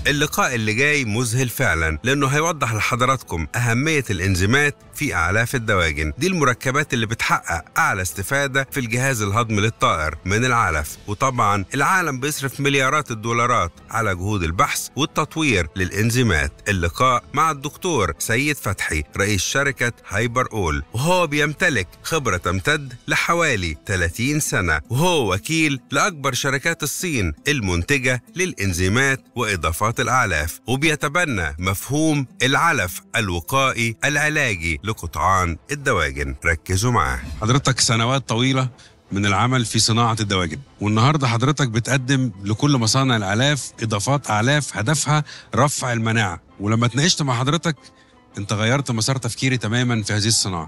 اللقاء اللي جاي مذهل فعلا لانه هيوضح لحضراتكم اهميه الانزيمات في اعلاف الدواجن دي المركبات اللي بتحقق اعلى استفاده في الجهاز الهضمي للطائر من العلف وطبعا العالم بيصرف مليارات الدولارات على جهود البحث والتطوير للانزيمات اللقاء مع الدكتور سيد فتحي رئيس شركه هايبر اول وهو بيمتلك خبره تمتد لحوالي 30 سنه وهو وكيل لاكبر شركات الصين المنتجه للانزيمات واضافات الاعلاف وبيتبنى مفهوم العلف الوقائي العلاجي لقطعان الدواجن ركزوا معاه حضرتك سنوات طويلة من العمل في صناعة الدواجن والنهاردة حضرتك بتقدم لكل مصانع الأعلاف إضافات أعلاف هدفها رفع المناعة ولما اتناقشت مع حضرتك أنت غيرت مسار تفكيري تماما في هذه الصناعة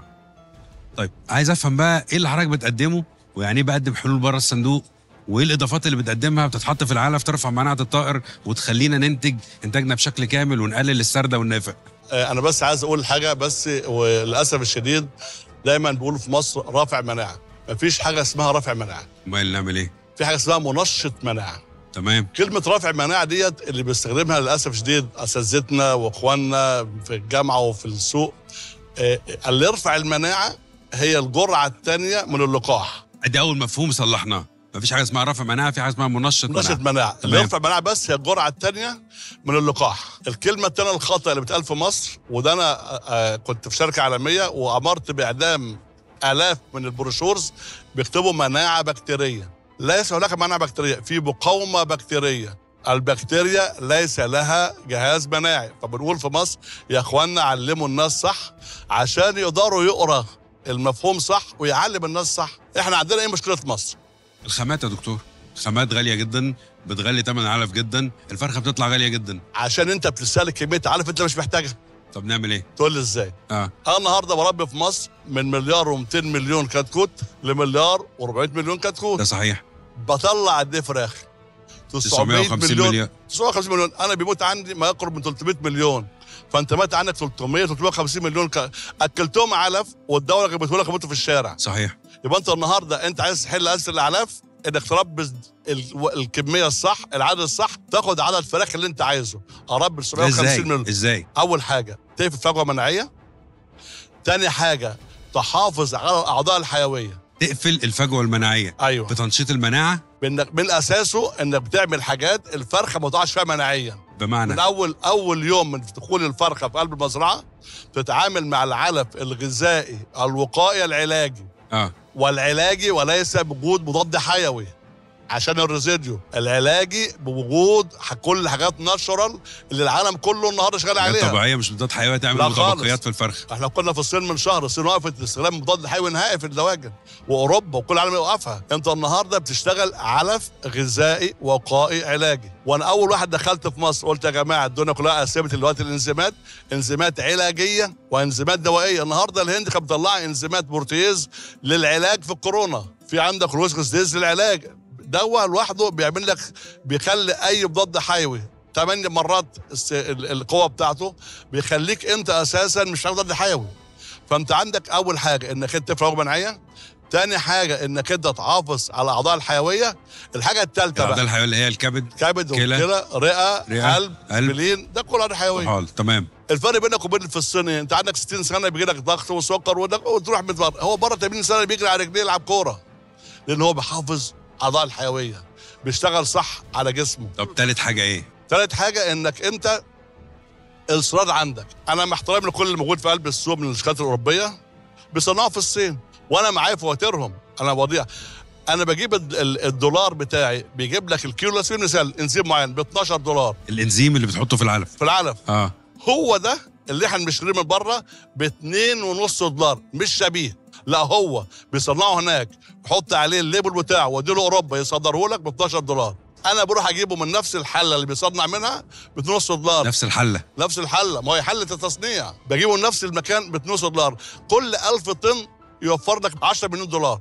طيب عايز أفهم بقى إيه اللي حضرتك بتقدمه ويعني إيه بقدم حلول بره الصندوق وايه الاضافات اللي بتقدمها بتتحط في العلف ترفع مناعه الطائر وتخلينا ننتج انتاجنا بشكل كامل ونقلل السردة والنافق آه، انا بس عايز اقول حاجه بس وللاسف الشديد دايما بيقولوا في مصر رافع مناعه مفيش حاجه اسمها رافع مناعه امال نعمل ايه في حاجه اسمها منشط مناعه تمام كلمه رافع مناعه ديت اللي بيستخدمها للاسف الشديد اساتذتنا واخواننا في الجامعه وفي السوق آه، اللي يرفع المناعه هي الجرعه الثانيه من اللقاح ادي اول مفهوم صلحناه مفيش حاجه اسمها رفع مناعه في حاجه اسمها منشط منشط مناعه مناعه اللي تمام. يرفع مناعه بس هي الجرعه الثانيه من اللقاح الكلمه الثانيه الخطا اللي بتقال في مصر وده انا آه، آه، كنت في شركه عالميه وامرت باعدام الاف من البروشورز بيكتبوا مناعه بكتيريه ليس هناك مناعه بكتيريه في مقاومه بكتيريه البكتيريا ليس لها جهاز مناعي فبنقول في مصر يا اخوانا علموا الناس صح عشان يقدروا يقرا المفهوم صح ويعلم الناس صح احنا عندنا ايه مشكله في مصر الخامات يا دكتور الخامات غاليه جدا بتغلي ثمن العلف جدا الفرخه بتطلع غاليه جدا عشان انت بتستهلك كميه علف انت مش محتاجها طب نعمل ايه تقول لي ازاي اه انا النهارده بربي في مصر من مليار و200 مليون كتكوت لمليار و400 مليون كتكوت ده صحيح بطلع قد ايه فراخ 950 مليون 950 مليون انا بيموت عندي ما يقرب من 300 مليون فانت مات عندك 300 350 مليون ك... اكلتهم علف والدوله جابته لك يموتوا في الشارع صحيح يبقى انت النهارده انت عايز تحل ازمه الاعلاف انك تربي ال- الكميه الصح العدد الصح تاخد عدد الفراخ اللي انت عايزه اربي ده 750 ازاي مليون ازاي اول حاجه تقفل فجوه مناعيه تاني حاجه تحافظ على الاعضاء الحيويه تقفل الفجوه المناعيه ايوه بتنشيط المناعه بانك من اساسه انك بتعمل حاجات الفرخه ما تقعش فيها مناعيا من بمعنى اول اول يوم من دخول الفرخه في قلب المزرعه تتعامل مع العلف الغذائي الوقائي العلاجي اه والعلاجي وليس بوجود مضاد حيوي عشان الريزيديو العلاجي بوجود ح- كل حاجات ناتشورال اللي العالم كله النهارده شغال حاجات عليها طبيعيه مش مضاد حيوي تعمل لا خالص. متبقيات في الفرخ احنا كنا في الصين من شهر الصين وقفت استخدام مضاد حيوي نهائي في الدواجن واوروبا وكل العالم يوقفها انت النهارده بتشتغل علف غذائي وقائي علاجي وانا اول واحد دخلت في مصر قلت يا جماعه الدنيا كلها قسمت دلوقتي الانزيمات انزيمات علاجيه وانزيمات دوائيه النهارده الهند كانت مطلعه انزيمات بورتيز للعلاج في الكورونا في عندك روسكس للعلاج دواء لوحده بيعمل لك بيخلي اي مضاد حيوي ثمان مرات الس- ال- القوه بتاعته بيخليك انت اساسا مش مضاد حيوي فانت عندك اول حاجه انك انت تفرغ مناعيه تاني حاجه انك انت تحافظ على الاعضاء الحيويه الحاجه الثالثه الاعضاء بقى الحيويه اللي هي الكبد كبد كلى، وكلى رئه رئة، قلب قلب. بلين ده كله اعضاء حيويه طحال تمام الفرق بينك وبين في الصين إيه؟ انت عندك 60 سنه بيجي لك ضغط وسكر وده- وتروح متبر هو بره 80 سنه بيجري على رجليه يلعب كوره لان هو بيحافظ اعضاء الحيويه بيشتغل صح على جسمه طب تالت حاجه ايه ثالث حاجه انك انت الاصرار عندك انا مع احترامي لكل اللي موجود في قلب السوق من الشركات الاوروبيه بيصنعوا في الصين وانا معايا فواتيرهم انا وضيع انا بجيب الد- ال- الدولار بتاعي بيجيب لك الكيلو على سبيل المثال انزيم معين ب 12 دولار الانزيم اللي بتحطه في العلف في العلف اه هو ده اللي احنا بنشتريه من بره ب 2.5 دولار مش شبيه لا هو بيصنعه هناك يحط عليه الليبل بتاعه واديله اوروبا يصدره لك ب 12 دولار انا بروح اجيبه من نفس الحله اللي بيصنع منها ب 2.5 دولار نفس الحله نفس الحله ما هي حله التصنيع بجيبه من نفس المكان ب 2 دولار كل 1000 طن يوفر لك 10 مليون دولار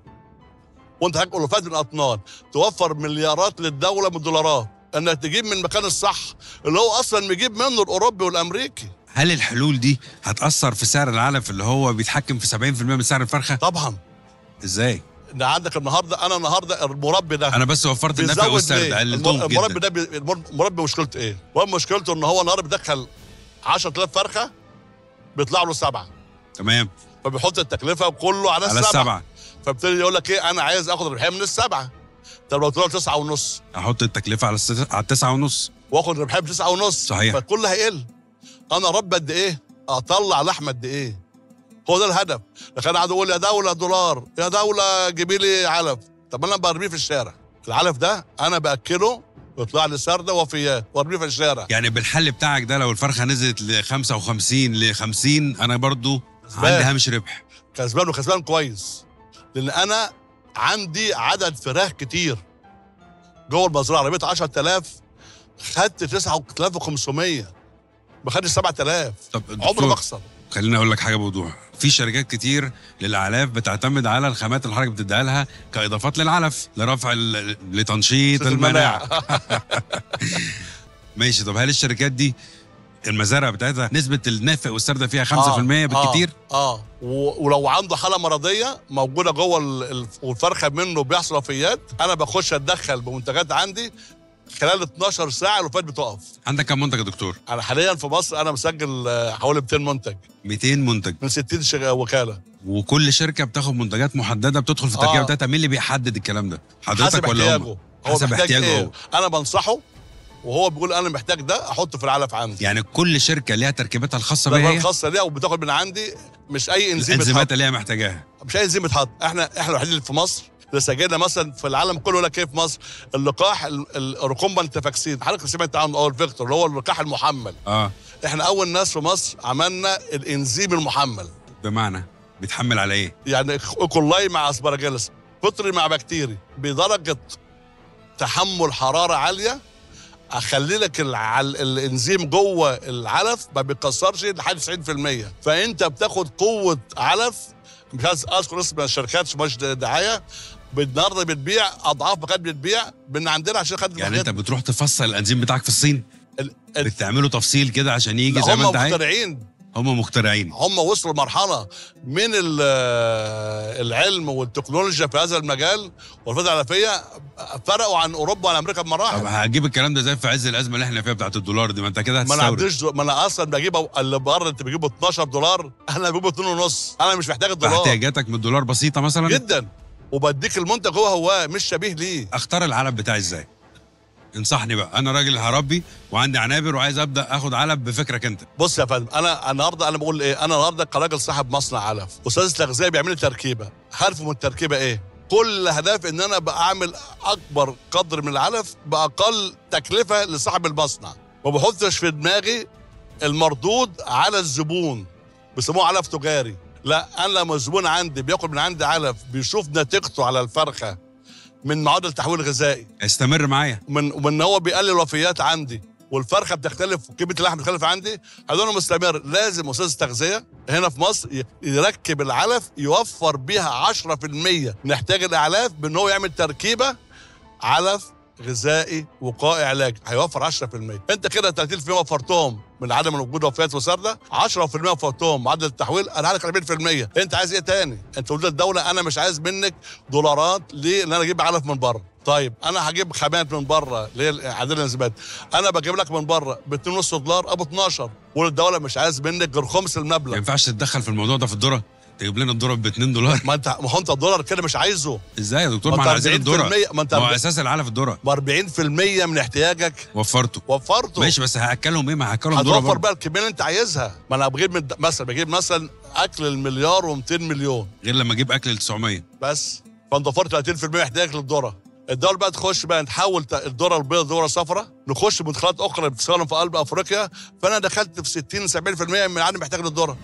وانت حضرتك الوفات من الاطنان توفر مليارات للدوله من الدولارات انك تجيب من المكان الصح اللي هو اصلا بيجيب منه الاوروبي والامريكي هل الحلول دي هتاثر في سعر العلف اللي هو بيتحكم في 70% من سعر الفرخه طبعا ازاي ان عندك النهارده انا النهارده المربي ده انا بس وفرت النفع بيزود والسرد ليه؟ قللتهم المر- المربي جدا ده بي... المر- المربي مشكلته ايه؟ المربي مشكلته ان هو النهارده بيدخل 10000 فرخه بيطلع له سبعه تمام فبيحط التكلفه كله على, على السبعه السبعه فابتدي يقول لك ايه انا عايز اخد ربحيه من السبعه طب لو طلع تسعه ونص احط التكلفه على الست... على التسعة ونص واخد ربحيه بتسعه ونص صحيح. فالكل هيقل انا رب قد ايه؟ اطلع لحمه قد ايه؟ هو ده الهدف لكن انا قاعد اقول يا دوله دولار يا دوله جيبي لي علف طب انا برميه في الشارع العلف ده انا باكله يطلع لي سرده وفيات وارميه في الشارع يعني بالحل بتاعك ده لو الفرخه نزلت ل 55 ل 50 انا برضو كسبان. عندي هامش ربح كسبان وكسبان كويس لان انا عندي عدد فراخ كتير جوه المزرعه رميت 10000 خدت 9500 ما خدتش 7000 طب عمري ما دكتور اخسر خليني اقول لك حاجه بوضوح في شركات كتير للاعلاف بتعتمد على الخامات اللي حضرتك بتديها لها كاضافات للعلف لرفع ال- لتنشيط المناعه ماشي طب هل الشركات دي المزارع بتاعتها نسبه النافع والسرده فيها 5% بالكتير اه, آه. و- ولو عنده حاله مرضيه موجوده جوه ال- ال- والفرخه منه بيحصل وفيات انا بخش اتدخل بمنتجات عندي خلال 12 ساعه الوفيات بتقف عندك كم منتج يا دكتور انا حاليا في مصر انا مسجل آه، حوالي 200 منتج 200 منتج من 60 شغ- وكاله وكل شركه بتاخد منتجات محدده بتدخل في التركيبه آه. بتاعتها مين اللي بيحدد الكلام ده حضرتك حسب ولا احتياجه هم هو حسب محتاج احتياجه ايه هو. انا بنصحه وهو بيقول انا محتاج ده احطه في العلف عندي يعني كل شركه ليها تركيبتها الخاصه الضربه بيها هي الخاصه ليها وبتاخد من عندي مش اي انزيم الانزيمات يتحط اللي هي محتاجاها مش اي انزيم يتحط احنا احنا الوحيدين اللي في مصر اللي سجلنا مثلا في العالم كله ولا كيف مصر اللقاح الركومبانت فاكسين حضرتك سمعت عنه او الفيكتور اللي هو اللقاح المحمل اه احنا اول ناس في مصر عملنا الانزيم المحمل بمعنى بيتحمل على ايه يعني ايكولاي مع اسبراجيلس فطري مع بكتيري بدرجه تحمل حراره عاليه اخلي لك العل... الانزيم جوه العلف ما بيكسرش لحد 90% فانت بتاخد قوه علف مش عايز اذكر اسم الشركات مش دعايه النهارده بتبيع اضعاف ما كانت بتبيع من عندنا عشان خدت يعني انت بتروح تفصل الانزيم بتاعك في الصين ال... ال... بتعمله تفصيل كده عشان يجي زي ما هم انت عايز مخترعين هم مخترعين هم وصلوا لمرحله من ال- العلم والتكنولوجيا في هذا المجال والفتره العلفيه فرقوا عن اوروبا وعن امريكا طب بمراحل هجيب الكلام ده زي في عز الازمه اللي احنا فيها بتاعت الدولار دي ما انت كده ما انا هتستورد عنديش دو- ما انا اصلا بجيب اللي بره انت بتجيبه 12 دولار انا بجيبه 2 ونص انا مش محتاج الدولار احتياجاتك من الدولار بسيطه مثلا جدا وبديك المنتج هو هو مش شبيه ليه اختار العلب بتاعي ازاي انصحني بقى انا راجل هربي وعندي عنابر وعايز ابدا اخد علب بفكرك انت بص يا فندم انا النهارده انا بقول ايه انا النهارده كراجل صاحب مصنع علف استاذ تغذيه بيعمل لي تركيبه هدفه من التركيبه ايه كل هدف ان انا بعمل اكبر قدر من العلف باقل تكلفه لصاحب المصنع ما بحطش في دماغي المردود على الزبون بيسموه علف تجاري لا انا لما الزبون عندي بياكل من عندي علف بيشوف نتيجته على الفرخه من معدل التحويل الغذائي استمر معايا من وان هو بيقلل الوفيات عندي والفرخه بتختلف وكميه اللحم بتختلف عندي هذول مستمر لازم استاذ التغذيه هنا في مصر ي- يركب العلف يوفر بيها 10% نحتاج الاعلاف بان هو يعمل تركيبه علف غذائي وقائي علاجي هيوفر 10% انت كده 30% وفرتهم من عدم وجود وفيات وسرده 10% وفرتهم معدل التحويل انا عليك 40% انت عايز ايه تاني انت قلت للدوله انا مش عايز منك دولارات ليه ان انا اجيب علف من بره طيب انا هجيب خامات من بره اللي هي عدد الانزيمات انا بجيب لك من بره ب 2.5 دولار ابو 12 والدوله مش عايز منك غير خمس ما المبلغ ينفعش تتدخل في الموضوع ده في الذره تجيب لنا الذره ب 2 دولار ما انت ما هو انت الدولار كده مش عايزه ازاي يا دكتور ما ما انت احنا عايزين الذره 40% ما انت ما هو اساس العلف الذره ب 40% من احتياجك وفرته وفرته ماشي بس هاكلهم ايه ما هاكلهم ذره هتوفر برضه بقى الكميه اللي انت عايزها ما انا بجيب من مثلا بجيب مثلا اكل المليار و200 مليون غير لما اجيب اكل ال 900 بس فانت وفرت 30% احتياجك للذره الدول بقى تخش بقى نحول ت- الذره البيضاء ذره صفراء نخش مدخلات اخرى بتستخدم في قلب افريقيا فانا دخلت في 60 70% من عدم محتاج للذره